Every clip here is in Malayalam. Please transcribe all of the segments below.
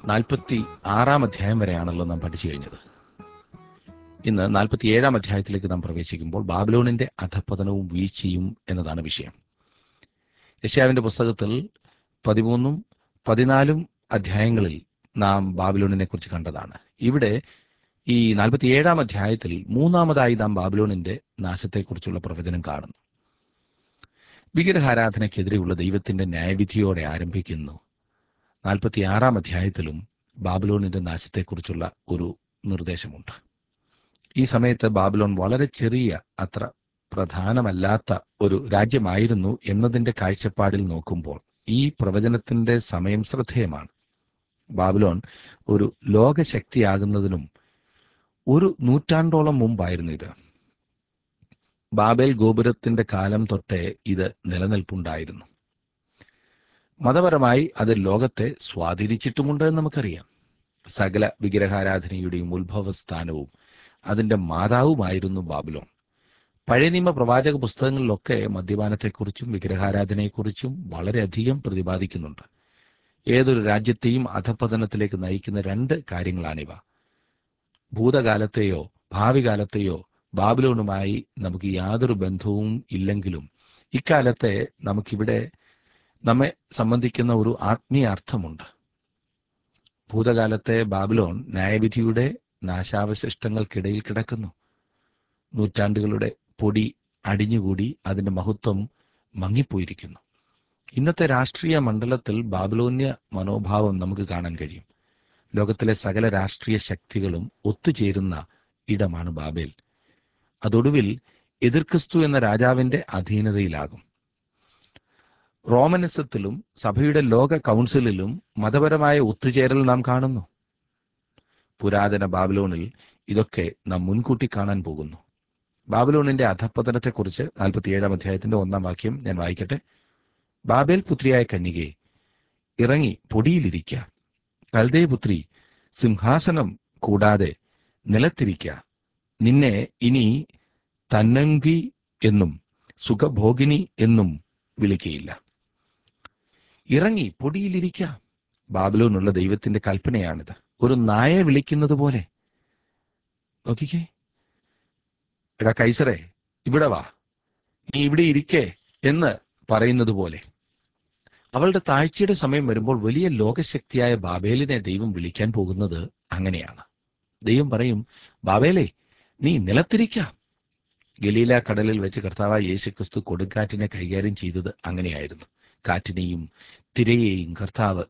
നാൽപ്പത്തി ആറാം അധ്യായം വരെയാണല്ലോ നാം പഠിച്ചു കഴിഞ്ഞത് ഇന്ന് നാൽപ്പത്തി ഏഴാം അധ്യായത്തിലേക്ക് നാം പ്രവേശിക്കുമ്പോൾ ബാബിലോണിന്റെ അധപ്പതനവും വീഴ്ചയും എന്നതാണ് വിഷയം യശാവിന്റെ പുസ്തകത്തിൽ പതിമൂന്നും പതിനാലും അധ്യായങ്ങളിൽ നാം ബാബിലോണിനെ കുറിച്ച് കണ്ടതാണ് ഇവിടെ ഈ നാൽപ്പത്തി ഏഴാം അധ്യായത്തിൽ മൂന്നാമതായി നാം ബാബിലോണിന്റെ നാശത്തെക്കുറിച്ചുള്ള പ്രവചനം കാണുന്നു വിഗ്രഹാരാധനയ്ക്കെതിരെയുള്ള ദൈവത്തിന്റെ ന്യായവിധിയോടെ ആരംഭിക്കുന്നു നാൽപ്പത്തി ആറാം അധ്യായത്തിലും ബാബിലോണിന്റെ നാശത്തെക്കുറിച്ചുള്ള ഒരു നിർദ്ദേശമുണ്ട് ഈ സമയത്ത് ബാബിലോൺ വളരെ ചെറിയ അത്ര പ്രധാനമല്ലാത്ത ഒരു രാജ്യമായിരുന്നു എന്നതിന്റെ കാഴ്ചപ്പാടിൽ നോക്കുമ്പോൾ ഈ പ്രവചനത്തിന്റെ സമയം ശ്രദ്ധേയമാണ് ബാബിലോൺ ഒരു ലോകശക്തിയാകുന്നതിനും ഒരു നൂറ്റാണ്ടോളം മുമ്പായിരുന്നു ഇത് ബാബേൽ ഗോപുരത്തിന്റെ കാലം തൊട്ടേ ഇത് നിലനിൽപ്പുണ്ടായിരുന്നു മതപരമായി അത് ലോകത്തെ സ്വാധീനിച്ചിട്ടുമുണ്ട് എന്ന് നമുക്കറിയാം സകല വിഗ്രഹാരാധനയുടെയും ഉത്ഭവസ്ഥാനവും അതിന്റെ മാതാവുമായിരുന്നു ബാബിലോൺ പഴയ നിയമ പ്രവാചക പുസ്തകങ്ങളിലൊക്കെ മദ്യപാനത്തെക്കുറിച്ചും വിഗ്രഹാരാധനയെക്കുറിച്ചും വളരെയധികം പ്രതിപാദിക്കുന്നുണ്ട് ഏതൊരു രാജ്യത്തെയും അധപതനത്തിലേക്ക് നയിക്കുന്ന രണ്ട് കാര്യങ്ങളാണിവ ഭൂതകാലത്തെയോ ഭാവി കാലത്തെയോ ബാബിലോണുമായി നമുക്ക് യാതൊരു ബന്ധവും ഇല്ലെങ്കിലും ഇക്കാലത്തെ നമുക്കിവിടെ നമ്മെ സംബന്ധിക്കുന്ന ഒരു ആത്മീയ അർത്ഥമുണ്ട് ഭൂതകാലത്തെ ബാബിലോൺ ന്യായവിധിയുടെ നാശാവശിഷ്ടങ്ങൾക്കിടയിൽ കിടക്കുന്നു നൂറ്റാണ്ടുകളുടെ പൊടി അടിഞ്ഞുകൂടി അതിന്റെ മഹത്വം മങ്ങിപ്പോയിരിക്കുന്നു ഇന്നത്തെ രാഷ്ട്രീയ മണ്ഡലത്തിൽ ബാബിലോന്യ മനോഭാവം നമുക്ക് കാണാൻ കഴിയും ലോകത്തിലെ സകല രാഷ്ട്രീയ ശക്തികളും ഒത്തുചേരുന്ന ഇടമാണ് ബാബേൽ അതൊടുവിൽ എതിർക്രിസ്തു എന്ന രാജാവിന്റെ അധീനതയിലാകും റോമനിസത്തിലും സഭയുടെ ലോക കൗൺസിലിലും മതപരമായ ഒത്തുചേരൽ നാം കാണുന്നു പുരാതന ബാബിലോണിൽ ഇതൊക്കെ നാം മുൻകൂട്ടി കാണാൻ പോകുന്നു ബാബിലോണിന്റെ അധപ്പതനത്തെക്കുറിച്ച് നാൽപ്പത്തിയേഴാം അധ്യായത്തിന്റെ ഒന്നാം വാക്യം ഞാൻ വായിക്കട്ടെ ബാബേൽ പുത്രിയായ കന്യകെ ഇറങ്ങി പൊടിയിലിരിക്ക കൽദേ പുത്രി സിംഹാസനം കൂടാതെ നിലത്തിരിക്ക നിന്നെ ഇനി തന്നങ്കി എന്നും സുഖഭോഗിനി എന്നും വിളിക്കയില്ല ഇറങ്ങി പൊടിയിലിരിക്ക ബാബിലോനുള്ള ദൈവത്തിന്റെ കൽപ്പനയാണിത് ഒരു നായെ വിളിക്കുന്നത് പോലെ നോക്കിക്കേ എടാ കൈസറെ ഇവിടെ വാ നീ ഇവിടെ ഇരിക്കേ എന്ന് പറയുന്നത് പോലെ അവളുടെ താഴ്ചയുടെ സമയം വരുമ്പോൾ വലിയ ലോകശക്തിയായ ബാബേലിനെ ദൈവം വിളിക്കാൻ പോകുന്നത് അങ്ങനെയാണ് ദൈവം പറയും ബാബേലെ നീ നിലത്തിരിക്കാം ഗലീല കടലിൽ വെച്ച് കർത്താവായ യേശു ക്രിസ്തു കൊടുങ്കാറ്റിനെ കൈകാര്യം ചെയ്തത് അങ്ങനെയായിരുന്നു കാറ്റിനെയും തിരയെയും കർത്താവ്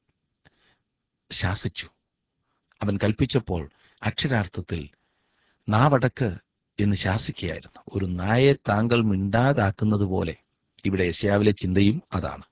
ശാസിച്ചു അവൻ കൽപ്പിച്ചപ്പോൾ അക്ഷരാർത്ഥത്തിൽ നാവടക്ക് എന്ന് ശാസിക്കുകയായിരുന്നു ഒരു നായെ താങ്കൾ മിണ്ടാതാക്കുന്നത് പോലെ ഇവിടെ യശയാവിലെ ചിന്തയും അതാണ്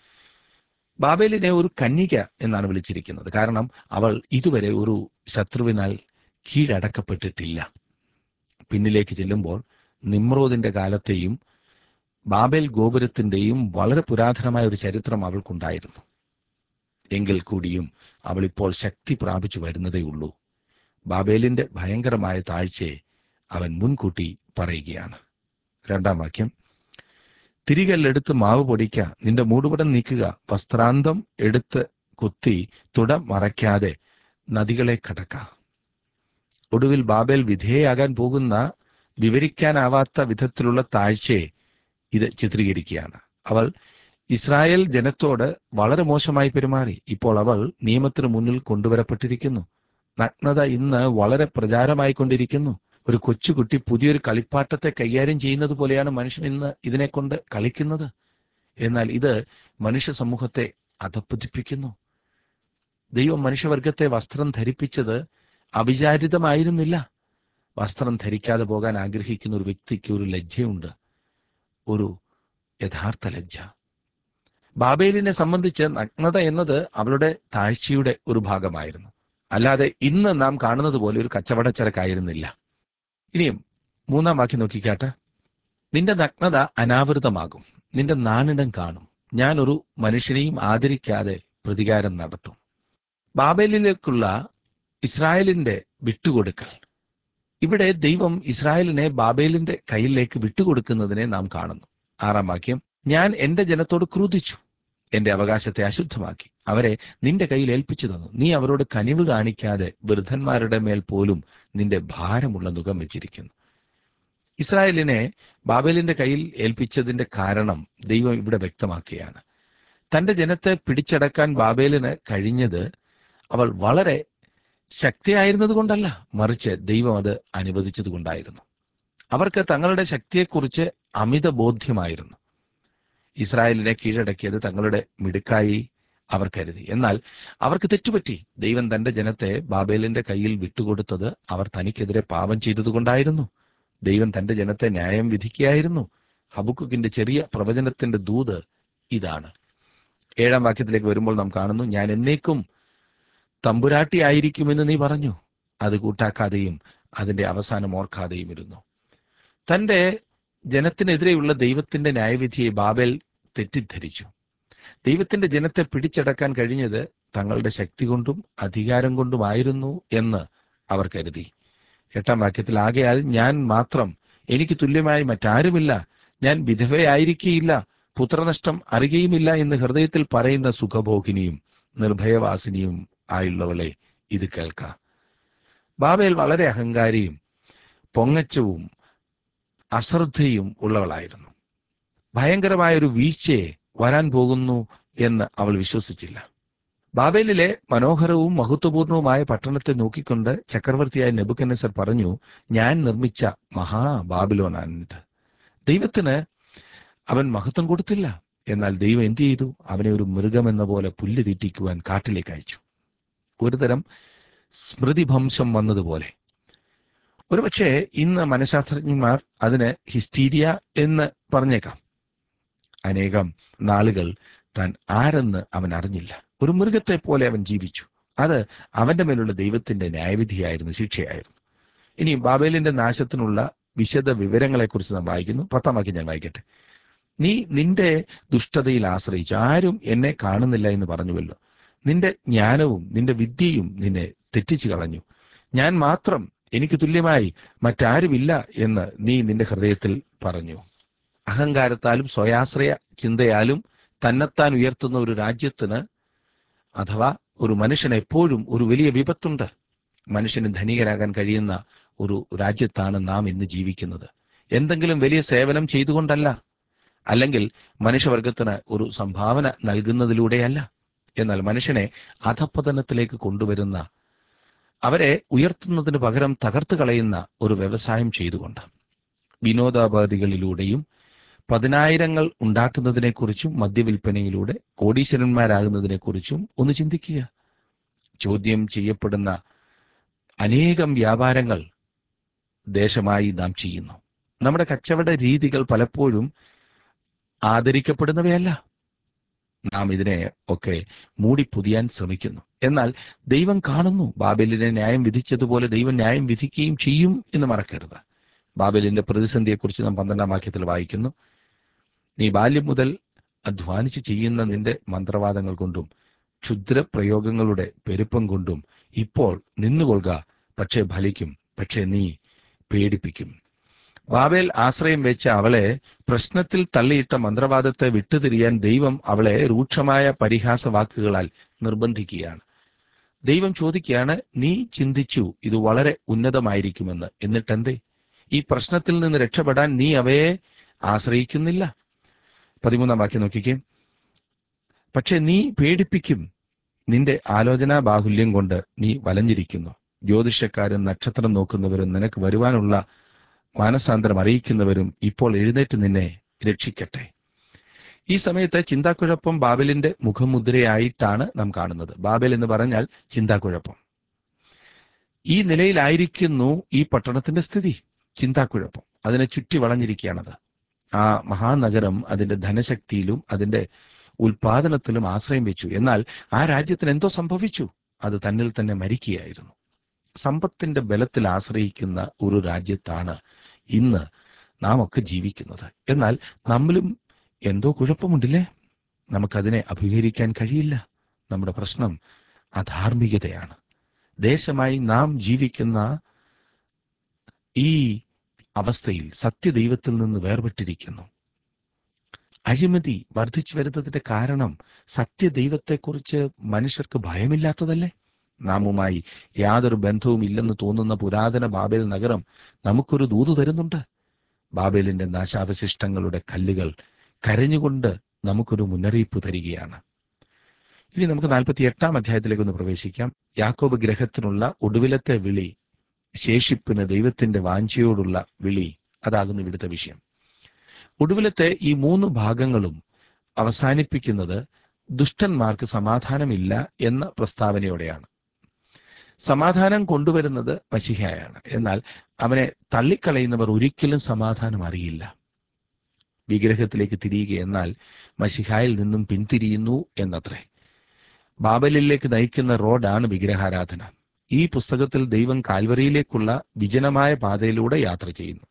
ബാബേലിനെ ഒരു കന്യക എന്നാണ് വിളിച്ചിരിക്കുന്നത് കാരണം അവൾ ഇതുവരെ ഒരു ശത്രുവിനാൽ കീഴടക്കപ്പെട്ടിട്ടില്ല പിന്നിലേക്ക് ചെല്ലുമ്പോൾ നിമ്രോദിന്റെ കാലത്തെയും ബാബേൽ ഗോപുരത്തിന്റെയും വളരെ പുരാതനമായ ഒരു ചരിത്രം അവൾക്കുണ്ടായിരുന്നു എങ്കിൽ കൂടിയും അവൾ ഇപ്പോൾ ശക്തി പ്രാപിച്ചു വരുന്നതേ ഉള്ളൂ ബാബേലിന്റെ ഭയങ്കരമായ താഴ്ചയെ അവൻ മുൻകൂട്ടി പറയുകയാണ് രണ്ടാം വാക്യം തിരികല്ലെടുത്ത് മാവ് പൊടിക്ക നിന്റെ മൂടുപടം നീക്കുക വസ്ത്രാന്തം എടുത്ത് കുത്തി തുട മറയ്ക്കാതെ നദികളെ കടക്ക ഒടുവിൽ ബാബേൽ വിധേയാകാൻ പോകുന്ന വിവരിക്കാനാവാത്ത വിധത്തിലുള്ള താഴ്ചയെ ഇത് ചിത്രീകരിക്കുകയാണ് അവൾ ഇസ്രായേൽ ജനത്തോട് വളരെ മോശമായി പെരുമാറി ഇപ്പോൾ അവൾ നിയമത്തിന് മുന്നിൽ കൊണ്ടുവരപ്പെട്ടിരിക്കുന്നു നഗ്നത ഇന്ന് വളരെ പ്രചാരമായിക്കൊണ്ടിരിക്കുന്നു ഒരു കൊച്ചുകുട്ടി പുതിയൊരു കളിപ്പാട്ടത്തെ കൈകാര്യം ചെയ്യുന്നത് പോലെയാണ് മനുഷ്യൻ ഇന്ന് ഇതിനെക്കൊണ്ട് കളിക്കുന്നത് എന്നാൽ ഇത് മനുഷ്യ സമൂഹത്തെ അധപ്പതിപ്പിക്കുന്നു ദൈവം മനുഷ്യവർഗത്തെ വസ്ത്രം ധരിപ്പിച്ചത് അവിചാരിതമായിരുന്നില്ല വസ്ത്രം ധരിക്കാതെ പോകാൻ ആഗ്രഹിക്കുന്ന ഒരു വ്യക്തിക്ക് ഒരു ലജ്ജയുണ്ട് ഒരു യഥാർത്ഥ ലജ്ജ ബാബേലിനെ സംബന്ധിച്ച് നഗ്നത എന്നത് അവളുടെ താഴ്ചയുടെ ഒരു ഭാഗമായിരുന്നു അല്ലാതെ ഇന്ന് നാം കാണുന്നത് പോലെ ഒരു കച്ചവടച്ചരക്കായിരുന്നില്ല ഇനിയും മൂന്നാം വാക്യം നോക്കിക്കാട്ടെ നിന്റെ നഗ്നത അനാവൃതമാകും നിന്റെ നാണിടം കാണും ഞാൻ ഒരു മനുഷ്യനെയും ആദരിക്കാതെ പ്രതികാരം നടത്തും ബാബേലിലേക്കുള്ള ഇസ്രായേലിന്റെ വിട്ടുകൊടുക്കൽ ഇവിടെ ദൈവം ഇസ്രായേലിനെ ബാബേലിന്റെ കയ്യിലേക്ക് വിട്ടുകൊടുക്കുന്നതിനെ നാം കാണുന്നു ആറാം വാക്യം ഞാൻ എന്റെ ജനത്തോട് ക്രൂതിച്ചു എന്റെ അവകാശത്തെ അശുദ്ധമാക്കി അവരെ നിന്റെ കയ്യിൽ ഏൽപ്പിച്ചു തന്നു നീ അവരോട് കനിവ് കാണിക്കാതെ വൃദ്ധന്മാരുടെ മേൽ പോലും നിന്റെ ഭാരമുള്ള മുഖം വെച്ചിരിക്കുന്നു ഇസ്രായേലിനെ ബാബേലിന്റെ കയ്യിൽ ഏൽപ്പിച്ചതിന്റെ കാരണം ദൈവം ഇവിടെ വ്യക്തമാക്കുകയാണ് തന്റെ ജനത്തെ പിടിച്ചടക്കാൻ ബാബേലിന് കഴിഞ്ഞത് അവൾ വളരെ ശക്തിയായിരുന്നത് കൊണ്ടല്ല മറിച്ച് ദൈവം അത് അനുവദിച്ചത് കൊണ്ടായിരുന്നു അവർക്ക് തങ്ങളുടെ ശക്തിയെക്കുറിച്ച് അമിത ബോധ്യമായിരുന്നു ഇസ്രായേലിനെ കീഴടക്കിയത് തങ്ങളുടെ മിടുക്കായി അവർ കരുതി എന്നാൽ അവർക്ക് തെറ്റുപറ്റി ദൈവം തന്റെ ജനത്തെ ബാബേലിന്റെ കയ്യിൽ വിട്ടുകൊടുത്തത് അവർ തനിക്കെതിരെ പാപം ചെയ്തതുകൊണ്ടായിരുന്നു ദൈവം തന്റെ ജനത്തെ ന്യായം വിധിക്കുകയായിരുന്നു ഹബുക്കുക്കിന്റെ ചെറിയ പ്രവചനത്തിന്റെ ദൂത് ഇതാണ് ഏഴാം വാക്യത്തിലേക്ക് വരുമ്പോൾ നാം കാണുന്നു ഞാൻ എന്നേക്കും തമ്പുരാട്ടി ആയിരിക്കുമെന്ന് നീ പറഞ്ഞു അത് കൂട്ടാക്കാതെയും അതിന്റെ അവസാനം ഓർക്കാതെയും ഇരുന്നു തന്റെ ജനത്തിനെതിരെയുള്ള ദൈവത്തിന്റെ ന്യായവിധിയെ ബാബേൽ തെറ്റിദ്ധരിച്ചു ദൈവത്തിന്റെ ജനത്തെ പിടിച്ചടക്കാൻ കഴിഞ്ഞത് തങ്ങളുടെ ശക്തി കൊണ്ടും അധികാരം കൊണ്ടുമായിരുന്നു എന്ന് അവർ കരുതി എട്ടാം വാക്യത്തിൽ ആകയാൽ ഞാൻ മാത്രം എനിക്ക് തുല്യമായി മറ്റാരുമില്ല ഞാൻ വിധവയായിരിക്കുകയില്ല പുത്രനഷ്ടം അറിയുകയുമില്ല എന്ന് ഹൃദയത്തിൽ പറയുന്ന സുഖഭോഗിനിയും നിർഭയവാസിനിയും ആയുള്ളവളെ ഇത് കേൾക്കാം ബാബേൽ വളരെ അഹങ്കാരിയും പൊങ്ങച്ചവും അശ്രദ്ധയും ഉള്ളവളായിരുന്നു ഭയങ്കരമായ ഒരു വീഴ്ചയെ വരാൻ പോകുന്നു എന്ന് അവൾ വിശ്വസിച്ചില്ല ബാബേലിലെ മനോഹരവും മഹത്വപൂർണവുമായ പട്ടണത്തെ നോക്കിക്കൊണ്ട് ചക്രവർത്തിയായ നെബുക്കനസർ പറഞ്ഞു ഞാൻ നിർമ്മിച്ച മഹാ ബാബിലോനാണിത് ദൈവത്തിന് അവൻ മഹത്വം കൊടുത്തില്ല എന്നാൽ ദൈവം എന്ത് ചെയ്തു അവനെ ഒരു മൃഗമെന്ന പോലെ പുല്ല് തീറ്റിക്കുവാൻ കാട്ടിലേക്ക് അയച്ചു ഒരുതരം സ്മൃതിഭംശം വന്നതുപോലെ ഒരുപക്ഷെ ഇന്ന് മനഃശാസ്ത്രജ്ഞന്മാർ അതിന് ഹിസ്റ്റീരിയ എന്ന് പറഞ്ഞേക്കാം അനേകം നാളുകൾ താൻ ആരെന്ന് അവൻ അറിഞ്ഞില്ല ഒരു മൃഗത്തെ പോലെ അവൻ ജീവിച്ചു അത് അവന്റെ മേലുള്ള ദൈവത്തിന്റെ ന്യായവിധിയായിരുന്നു ശിക്ഷയായിരുന്നു ഇനി ബാബേലിന്റെ നാശത്തിനുള്ള വിശദ വിവരങ്ങളെക്കുറിച്ച് നാം വായിക്കുന്നു പത്താം വാക്യം ഞാൻ വായിക്കട്ടെ നീ നിന്റെ ദുഷ്ടതയിൽ ആശ്രയിച്ചു ആരും എന്നെ കാണുന്നില്ല എന്ന് പറഞ്ഞുവല്ലോ നിന്റെ ജ്ഞാനവും നിന്റെ വിദ്യയും നിന്നെ തെറ്റിച്ചു കളഞ്ഞു ഞാൻ മാത്രം എനിക്ക് തുല്യമായി മറ്റാരുമില്ല എന്ന് നീ നിന്റെ ഹൃദയത്തിൽ പറഞ്ഞു അഹങ്കാരത്താലും സ്വയാശ്രയ ചിന്തയാലും തന്നെത്താൻ ഉയർത്തുന്ന ഒരു രാജ്യത്തിന് അഥവാ ഒരു മനുഷ്യന് എപ്പോഴും ഒരു വലിയ വിപത്തുണ്ട് മനുഷ്യന് ധനികരാകാൻ കഴിയുന്ന ഒരു രാജ്യത്താണ് നാം ഇന്ന് ജീവിക്കുന്നത് എന്തെങ്കിലും വലിയ സേവനം ചെയ്തുകൊണ്ടല്ല അല്ലെങ്കിൽ മനുഷ്യവർഗത്തിന് ഒരു സംഭാവന നൽകുന്നതിലൂടെയല്ല എന്നാൽ മനുഷ്യനെ അധപ്പതനത്തിലേക്ക് കൊണ്ടുവരുന്ന അവരെ ഉയർത്തുന്നതിന് പകരം തകർത്ത് കളയുന്ന ഒരു വ്യവസായം ചെയ്തുകൊണ്ട് വിനോദോപാധികളിലൂടെയും പതിനായിരങ്ങൾ ഉണ്ടാക്കുന്നതിനെക്കുറിച്ചും മദ്യവിൽപ്പനയിലൂടെ കോടീശ്വരന്മാരാകുന്നതിനെക്കുറിച്ചും ഒന്ന് ചിന്തിക്കുക ചോദ്യം ചെയ്യപ്പെടുന്ന അനേകം വ്യാപാരങ്ങൾ ദേശമായി നാം ചെയ്യുന്നു നമ്മുടെ കച്ചവട രീതികൾ പലപ്പോഴും ആദരിക്കപ്പെടുന്നവയല്ല നാം ഇതിനെ ഒക്കെ മൂടിപ്പൊതിയാൻ ശ്രമിക്കുന്നു എന്നാൽ ദൈവം കാണുന്നു ബാബേലിനെ ന്യായം വിധിച്ചതുപോലെ ദൈവം ന്യായം വിധിക്കുകയും ചെയ്യും എന്ന് മറക്കരുത് ബാബേലിന്റെ പ്രതിസന്ധിയെക്കുറിച്ച് നാം പന്ത്രണ്ടാം വാക്യത്തിൽ വായിക്കുന്നു നീ ബാല്യം മുതൽ അധ്വാനിച്ച് ചെയ്യുന്ന നിന്റെ മന്ത്രവാദങ്ങൾ കൊണ്ടും ക്ഷുദ്രപ്രയോഗങ്ങളുടെ പെരുപ്പം കൊണ്ടും ഇപ്പോൾ നിന്നുകൊള്ളുക പക്ഷേ ഫലിക്കും പക്ഷേ നീ പേടിപ്പിക്കും ബാബേൽ ആശ്രയം വെച്ച അവളെ പ്രശ്നത്തിൽ തള്ളിയിട്ട മന്ത്രവാദത്തെ വിട്ടുതിരിയാൻ ദൈവം അവളെ രൂക്ഷമായ പരിഹാസ വാക്കുകളാൽ നിർബന്ധിക്കുകയാണ് ദൈവം ചോദിക്കുകയാണ് നീ ചിന്തിച്ചു ഇത് വളരെ ഉന്നതമായിരിക്കുമെന്ന് എന്നിട്ടെന്തേ ഈ പ്രശ്നത്തിൽ നിന്ന് രക്ഷപ്പെടാൻ നീ അവയെ ആശ്രയിക്കുന്നില്ല പതിമൂന്നാം വാക്യം നോക്കിക്കേ പക്ഷെ നീ പേടിപ്പിക്കും നിന്റെ ആലോചനാ ബാഹുല്യം കൊണ്ട് നീ വലഞ്ഞിരിക്കുന്നു ജ്യോതിഷക്കാരും നക്ഷത്രം നോക്കുന്നവരും നിനക്ക് വരുവാനുള്ള മാനസാന്തരം അറിയിക്കുന്നവരും ഇപ്പോൾ എഴുന്നേറ്റ് നിന്നെ രക്ഷിക്കട്ടെ ഈ സമയത്ത് ചിന്താക്കുഴപ്പം ബാബലിന്റെ മുഖമുദ്രയായിട്ടാണ് നാം കാണുന്നത് ബാബൽ എന്ന് പറഞ്ഞാൽ ചിന്താക്കുഴപ്പം ഈ നിലയിലായിരിക്കുന്നു ഈ പട്ടണത്തിന്റെ സ്ഥിതി ചിന്താക്കുഴപ്പം അതിനെ ചുറ്റി വളഞ്ഞിരിക്കുകയാണത് ആ മഹാനഗരം അതിന്റെ ധനശക്തിയിലും അതിന്റെ ഉൽപാദനത്തിലും ആശ്രയം വെച്ചു എന്നാൽ ആ രാജ്യത്തിന് എന്തോ സംഭവിച്ചു അത് തന്നിൽ തന്നെ മരിക്കുകയായിരുന്നു സമ്പത്തിന്റെ ബലത്തിൽ ആശ്രയിക്കുന്ന ഒരു രാജ്യത്താണ് ഇന്ന് നാം ഒക്കെ ജീവിക്കുന്നത് എന്നാൽ നമ്മിലും എന്തോ കുഴപ്പമുണ്ടില്ലേ നമുക്കതിനെ അഭിമുഖീകരിക്കാൻ കഴിയില്ല നമ്മുടെ പ്രശ്നം അധാർമികതയാണ് ദേശമായി നാം ജീവിക്കുന്ന ഈ അവസ്ഥയിൽ സത്യദൈവത്തിൽ നിന്ന് വേർപെട്ടിരിക്കുന്നു അഴിമതി വർദ്ധിച്ചു വരുന്നതിന്റെ കാരണം സത്യദൈവത്തെക്കുറിച്ച് മനുഷ്യർക്ക് ഭയമില്ലാത്തതല്ലേ നാമുമായി യാതൊരു ബന്ധവും ഇല്ലെന്ന് തോന്നുന്ന പുരാതന ബാബേൽ നഗരം നമുക്കൊരു ദൂത് തരുന്നുണ്ട് ബാബേലിന്റെ നാശാവശിഷ്ടങ്ങളുടെ കല്ലുകൾ കരഞ്ഞുകൊണ്ട് നമുക്കൊരു മുന്നറിയിപ്പ് തരികയാണ് ഇനി നമുക്ക് നാൽപ്പത്തി എട്ടാം അധ്യായത്തിലേക്ക് ഒന്ന് പ്രവേശിക്കാം യാക്കോബ് ഗ്രഹത്തിനുള്ള ഒടുവിലത്തെ വിളി ശേഷിപ്പിന് ദൈവത്തിന്റെ വാഞ്ചയോടുള്ള വിളി അതാകുന്നു ഇവിടുത്തെ വിഷയം ഒടുവിലത്തെ ഈ മൂന്ന് ഭാഗങ്ങളും അവസാനിപ്പിക്കുന്നത് ദുഷ്ടന്മാർക്ക് സമാധാനമില്ല എന്ന പ്രസ്താവനയോടെയാണ് സമാധാനം കൊണ്ടുവരുന്നത് മഷിഹയാണ് എന്നാൽ അവനെ തള്ളിക്കളയുന്നവർ ഒരിക്കലും സമാധാനം അറിയില്ല വിഗ്രഹത്തിലേക്ക് തിരിയുക എന്നാൽ മഷിഹായിൽ നിന്നും പിന്തിരിയുന്നു എന്നത്രേ ബാബലിലേക്ക് നയിക്കുന്ന റോഡാണ് വിഗ്രഹാരാധന ഈ പുസ്തകത്തിൽ ദൈവം കാൽവറിയിലേക്കുള്ള വിജനമായ പാതയിലൂടെ യാത്ര ചെയ്യുന്നു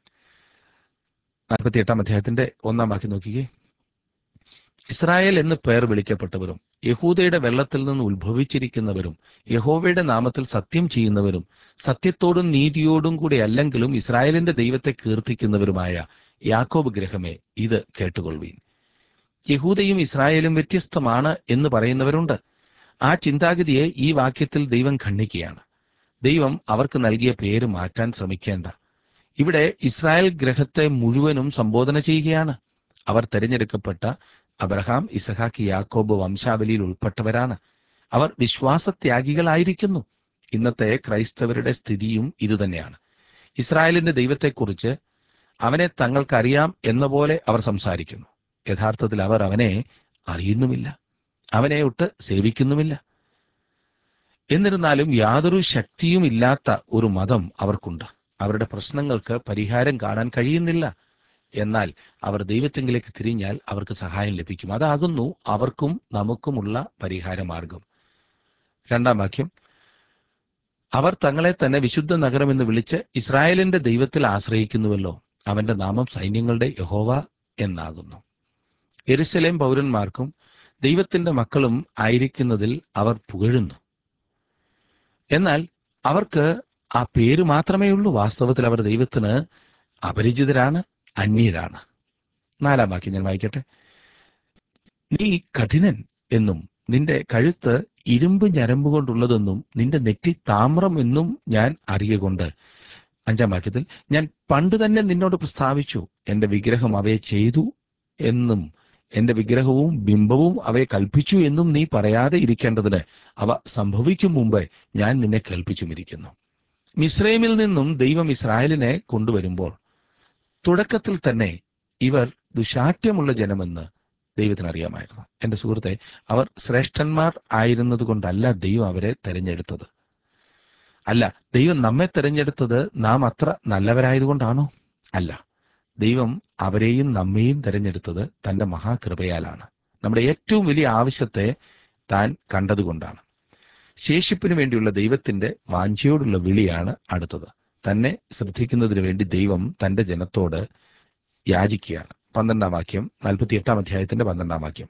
നാൽപ്പത്തി എട്ടാം അധ്യായത്തിന്റെ ഒന്നാം വാക്യം നോക്കിക്കേ ഇസ്രായേൽ എന്ന് പേർ വിളിക്കപ്പെട്ടവരും യഹൂദയുടെ വെള്ളത്തിൽ നിന്ന് ഉത്ഭവിച്ചിരിക്കുന്നവരും യഹോവയുടെ നാമത്തിൽ സത്യം ചെയ്യുന്നവരും സത്യത്തോടും നീതിയോടും കൂടി അല്ലെങ്കിലും ഇസ്രായേലിന്റെ ദൈവത്തെ കീർത്തിക്കുന്നവരുമായ യാക്കോബ് ഗ്രഹമേ ഇത് കേട്ടുകൊള്ളുവീൻ യഹൂദയും ഇസ്രായേലും വ്യത്യസ്തമാണ് എന്ന് പറയുന്നവരുണ്ട് ആ ചിന്താഗതിയെ ഈ വാക്യത്തിൽ ദൈവം ഖണ്ഡിക്കുകയാണ് ദൈവം അവർക്ക് നൽകിയ പേര് മാറ്റാൻ ശ്രമിക്കേണ്ട ഇവിടെ ഇസ്രായേൽ ഗ്രഹത്തെ മുഴുവനും സംബോധന ചെയ്യുകയാണ് അവർ തെരഞ്ഞെടുക്കപ്പെട്ട അബ്രഹാം ഇസഹാക്ക് യാക്കോബ് വംശാവലിയിൽ ഉൾപ്പെട്ടവരാണ് അവർ വിശ്വാസത്യാഗികളായിരിക്കുന്നു ഇന്നത്തെ ക്രൈസ്തവരുടെ സ്ഥിതിയും ഇതുതന്നെയാണ് ഇസ്രായേലിന്റെ ദൈവത്തെക്കുറിച്ച് അവനെ തങ്ങൾക്കറിയാം എന്ന പോലെ അവർ സംസാരിക്കുന്നു യഥാർത്ഥത്തിൽ അവർ അവനെ അറിയുന്നുമില്ല അവനെ ഒട്ട് സേവിക്കുന്നുമില്ല എന്നിരുന്നാലും യാതൊരു ശക്തിയും ഇല്ലാത്ത ഒരു മതം അവർക്കുണ്ട് അവരുടെ പ്രശ്നങ്ങൾക്ക് പരിഹാരം കാണാൻ കഴിയുന്നില്ല എന്നാൽ അവർ ദൈവത്തെങ്കിലേക്ക് തിരിഞ്ഞാൽ അവർക്ക് സഹായം ലഭിക്കും അതാകുന്നു അവർക്കും നമുക്കുമുള്ള പരിഹാര മാർഗം രണ്ടാം വാക്യം അവർ തങ്ങളെ തന്നെ വിശുദ്ധ നഗരമെന്ന് വിളിച്ച് ഇസ്രായേലിന്റെ ദൈവത്തിൽ ആശ്രയിക്കുന്നുവല്ലോ അവന്റെ നാമം സൈന്യങ്ങളുടെ യഹോവ എന്നാകുന്നു എരുസലേം പൗരന്മാർക്കും ദൈവത്തിന്റെ മക്കളും ആയിരിക്കുന്നതിൽ അവർ പുകഴുന്നു എന്നാൽ അവർക്ക് ആ പേര് മാത്രമേ ഉള്ളൂ വാസ്തവത്തിൽ അവർ ദൈവത്തിന് അപരിചിതരാണ് അന്യരാണ് നാലാം വാക്യം ഞാൻ വായിക്കട്ടെ നീ കഠിനൻ എന്നും നിന്റെ കഴുത്ത് ഇരുമ്പ് ഞരമ്പ് കൊണ്ടുള്ളതെന്നും നിന്റെ നെറ്റി താമ്രം എന്നും ഞാൻ അറിയുകൊണ്ട് അഞ്ചാം വാക്യത്തിൽ ഞാൻ പണ്ട് തന്നെ നിന്നോട് പ്രസ്താവിച്ചു എന്റെ വിഗ്രഹം അവയെ ചെയ്തു എന്നും എന്റെ വിഗ്രഹവും ബിംബവും അവയെ കൽപ്പിച്ചു എന്നും നീ പറയാതെ ഇരിക്കേണ്ടതിന് അവ സംഭവിക്കും മുമ്പ് ഞാൻ നിന്നെ കേൾപ്പിച്ചുമിരിക്കുന്നു മിസ്രൈമിൽ നിന്നും ദൈവം ഇസ്രായേലിനെ കൊണ്ടുവരുമ്പോൾ തുടക്കത്തിൽ തന്നെ ഇവർ ദുശാഠ്യമുള്ള ജനമെന്ന് ദൈവത്തിന് അറിയാമായിരുന്നു എന്റെ സുഹൃത്തെ അവർ ശ്രേഷ്ഠന്മാർ ആയിരുന്നത് കൊണ്ടല്ല ദൈവം അവരെ തെരഞ്ഞെടുത്തത് അല്ല ദൈവം നമ്മെ തെരഞ്ഞെടുത്തത് നാം അത്ര നല്ലവരായതുകൊണ്ടാണോ അല്ല ദൈവം അവരെയും നമ്മെയും തെരഞ്ഞെടുത്തത് തന്റെ മഹാകൃപയാലാണ് നമ്മുടെ ഏറ്റവും വലിയ ആവശ്യത്തെ താൻ കണ്ടതുകൊണ്ടാണ് ശേഷിപ്പിന് വേണ്ടിയുള്ള ദൈവത്തിന്റെ വാഞ്ചയോടുള്ള വിളിയാണ് അടുത്തത് തന്നെ ശ്രദ്ധിക്കുന്നതിന് വേണ്ടി ദൈവം തന്റെ ജനത്തോട് യാചിക്കുകയാണ് പന്ത്രണ്ടാം വാക്യം നാൽപ്പത്തി എട്ടാം അധ്യായത്തിന്റെ പന്ത്രണ്ടാം വാക്യം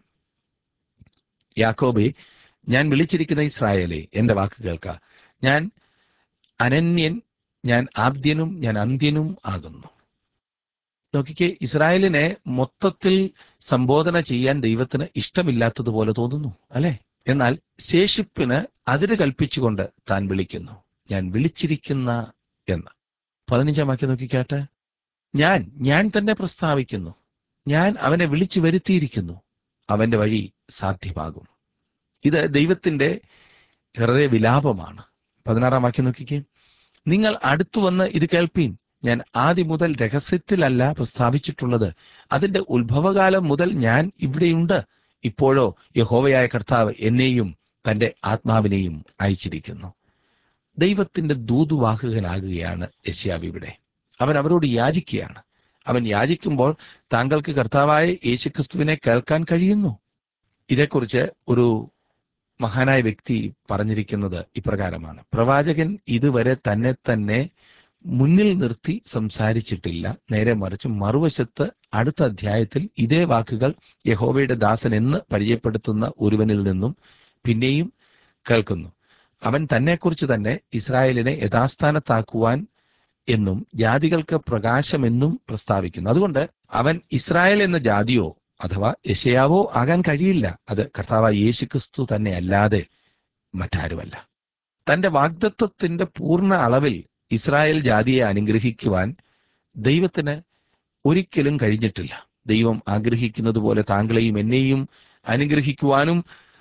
യാക്കോബെ ഞാൻ വിളിച്ചിരിക്കുന്ന ഇസ്രായേലെ എന്റെ വാക്ക് കേൾക്ക ഞാൻ അനന്യൻ ഞാൻ ആദ്യനും ഞാൻ അന്ത്യനും ആകുന്നു നോക്കിക്കേ ഇസ്രായേലിനെ മൊത്തത്തിൽ സംബോധന ചെയ്യാൻ ദൈവത്തിന് ഇഷ്ടമില്ലാത്തതുപോലെ തോന്നുന്നു അല്ലെ എന്നാൽ ശേഷിപ്പിന് അതിര് കൽപ്പിച്ചുകൊണ്ട് താൻ വിളിക്കുന്നു ഞാൻ വിളിച്ചിരിക്കുന്ന എന്ന് പതിനഞ്ചാം വാക്യം നോക്കിക്കാട്ടെ ഞാൻ ഞാൻ തന്നെ പ്രസ്താവിക്കുന്നു ഞാൻ അവനെ വിളിച്ചു വരുത്തിയിരിക്കുന്നു അവന്റെ വഴി സാധ്യമാകും ഇത് ദൈവത്തിന്റെ ഹൃദയ വിലാപമാണ് പതിനാറാം വാക്യം നോക്കിക്കേ നിങ്ങൾ അടുത്തു വന്ന് ഇത് കേൾപ്പീൻ ഞാൻ ആദ്യം മുതൽ രഹസ്യത്തിലല്ല പ്രസ്താവിച്ചിട്ടുള്ളത് അതിന്റെ ഉത്ഭവകാലം മുതൽ ഞാൻ ഇവിടെയുണ്ട് ഇപ്പോഴോ യഹോവയായ കർത്താവ് എന്നെയും തന്റെ ആത്മാവിനെയും അയച്ചിരിക്കുന്നു ദൈവത്തിന്റെ ദൂതുവാഹകനാകുകയാണ് യശ്യാവ് ഇവിടെ അവൻ അവരോട് യാചിക്കുകയാണ് അവൻ യാചിക്കുമ്പോൾ താങ്കൾക്ക് കർത്താവായ യേശുക്രിസ്തുവിനെ കേൾക്കാൻ കഴിയുന്നു ഇതേക്കുറിച്ച് ഒരു മഹാനായ വ്യക്തി പറഞ്ഞിരിക്കുന്നത് ഇപ്രകാരമാണ് പ്രവാചകൻ ഇതുവരെ തന്നെ തന്നെ മുന്നിൽ നിർത്തി സംസാരിച്ചിട്ടില്ല നേരെ മറിച്ച് മറുവശത്ത് അടുത്ത അധ്യായത്തിൽ ഇതേ വാക്കുകൾ യഹോവയുടെ ദാസൻ എന്ന് പരിചയപ്പെടുത്തുന്ന ഒരുവനിൽ നിന്നും പിന്നെയും കേൾക്കുന്നു അവൻ തന്നെക്കുറിച്ച് തന്നെ ഇസ്രായേലിനെ യഥാസ്ഥാനത്താക്കുവാൻ എന്നും ജാതികൾക്ക് പ്രകാശമെന്നും പ്രസ്താവിക്കുന്നു അതുകൊണ്ട് അവൻ ഇസ്രായേൽ എന്ന ജാതിയോ അഥവാ യശയാവോ ആകാൻ കഴിയില്ല അത് കർത്താവായ യേശുക്രിസ്തു തന്നെ അല്ലാതെ മറ്റാരുമല്ല തന്റെ വാഗ്ദത്വത്തിന്റെ പൂർണ്ണ അളവിൽ ഇസ്രായേൽ ജാതിയെ അനുഗ്രഹിക്കുവാൻ ദൈവത്തിന് ഒരിക്കലും കഴിഞ്ഞിട്ടില്ല ദൈവം ആഗ്രഹിക്കുന്നത് പോലെ താങ്കളെയും എന്നെയും അനുഗ്രഹിക്കുവാനും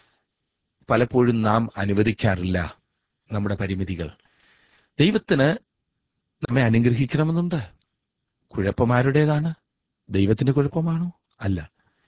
പലപ്പോഴും നാം അനുവദിക്കാറില്ല നമ്മുടെ പരിമിതികൾ ദൈവത്തിന് നമ്മെ അനുഗ്രഹിക്കണമെന്നുണ്ട് കുഴപ്പമാരുടേതാണ് ദൈവത്തിന്റെ കുഴപ്പമാണോ അല്ല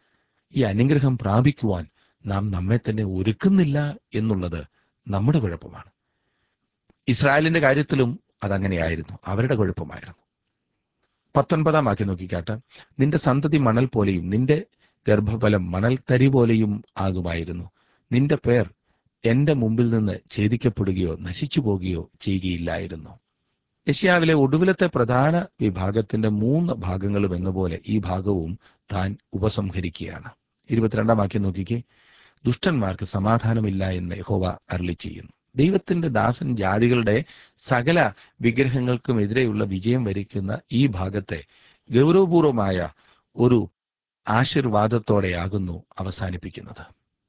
ഈ അനുഗ്രഹം പ്രാപിക്കുവാൻ നാം നമ്മെ തന്നെ ഒരുക്കുന്നില്ല എന്നുള്ളത് നമ്മുടെ കുഴപ്പമാണ് ഇസ്രായേലിന്റെ കാര്യത്തിലും അതങ്ങനെയായിരുന്നു അവരുടെ കുഴപ്പമായിരുന്നു പത്തൊൻപതാം വാക്യം നോക്കിക്കാട്ടെ നിന്റെ സന്തതി മണൽ പോലെയും നിന്റെ ഗർഭഫലം മണൽത്തരി പോലെയും ആകുമായിരുന്നു നിന്റെ പേർ എന്റെ മുമ്പിൽ നിന്ന് ഛേദിക്കപ്പെടുകയോ നശിച്ചു പോകുകയോ ചെയ്യുകയില്ലായിരുന്നു യശ്യാവിലെ ഒടുവിലത്തെ പ്രധാന വിഭാഗത്തിന്റെ മൂന്ന് ഭാഗങ്ങളും എന്ന പോലെ ഈ ഭാഗവും താൻ ഉപസംഹരിക്കുകയാണ് ഇരുപത്തിരണ്ടാം വാക്യം നോക്കിക്കേ ദുഷ്ടന്മാർക്ക് സമാധാനമില്ല എന്ന് യഹോവ അരളി ചെയ്യുന്നു ദൈവത്തിന്റെ ദാസൻ ജാതികളുടെ സകല വിഗ്രഹങ്ങൾക്കുമെതിരെയുള്ള വിജയം വരിക്കുന്ന ഈ ഭാഗത്തെ ഗൗരവപൂർവമായ ഒരു ആശീർവാദത്തോടെയാകുന്നു അവസാനിപ്പിക്കുന്നത്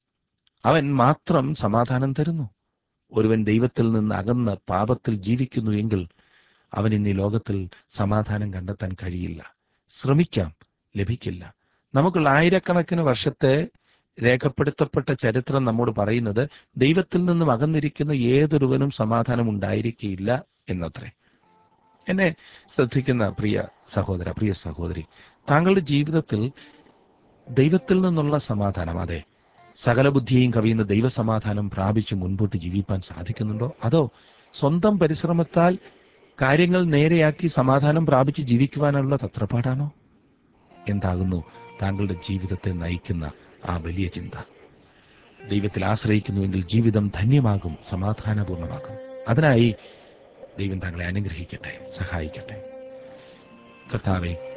അവൻ മാത്രം സമാധാനം തരുന്നു ഒരുവൻ ദൈവത്തിൽ നിന്ന് അകന്ന് പാപത്തിൽ ജീവിക്കുന്നു എങ്കിൽ അവൻ ഇന്ന് ഈ ലോകത്തിൽ സമാധാനം കണ്ടെത്താൻ കഴിയില്ല ശ്രമിക്കാം ലഭിക്കില്ല നമുക്കുള്ള ആയിരക്കണക്കിന് വർഷത്തെ രേഖപ്പെടുത്തപ്പെട്ട ചരിത്രം നമ്മോട് പറയുന്നത് ദൈവത്തിൽ നിന്നും അകന്നിരിക്കുന്ന ഏതൊരുവനും സമാധാനം ഉണ്ടായിരിക്കില്ല എന്നത്രേ എന്നെ ശ്രദ്ധിക്കുന്ന പ്രിയ സഹോദര പ്രിയ സഹോദരി താങ്കളുടെ ജീവിതത്തിൽ ദൈവത്തിൽ നിന്നുള്ള സമാധാനം അതെ സകല ബുദ്ധിയെയും കവിയുന്ന ദൈവസമാധാനം പ്രാപിച്ച് മുൻപോട്ട് ജീവിപ്പാൻ സാധിക്കുന്നുണ്ടോ അതോ സ്വന്തം പരിശ്രമത്താൽ കാര്യങ്ങൾ നേരെയാക്കി സമാധാനം പ്രാപിച്ച് ജീവിക്കുവാനുള്ള തത്രപ്പാടാണോ എന്താകുന്നു താങ്കളുടെ ജീവിതത്തെ നയിക്കുന്ന ആ വലിയ ചിന്ത ദൈവത്തിൽ ആശ്രയിക്കുന്നുവെങ്കിൽ ജീവിതം ധന്യമാകും സമാധാനപൂർണ്ണമാകും അതിനായി ദൈവം താങ്കളെ അനുഗ്രഹിക്കട്ടെ സഹായിക്കട്ടെ കർത്താവെ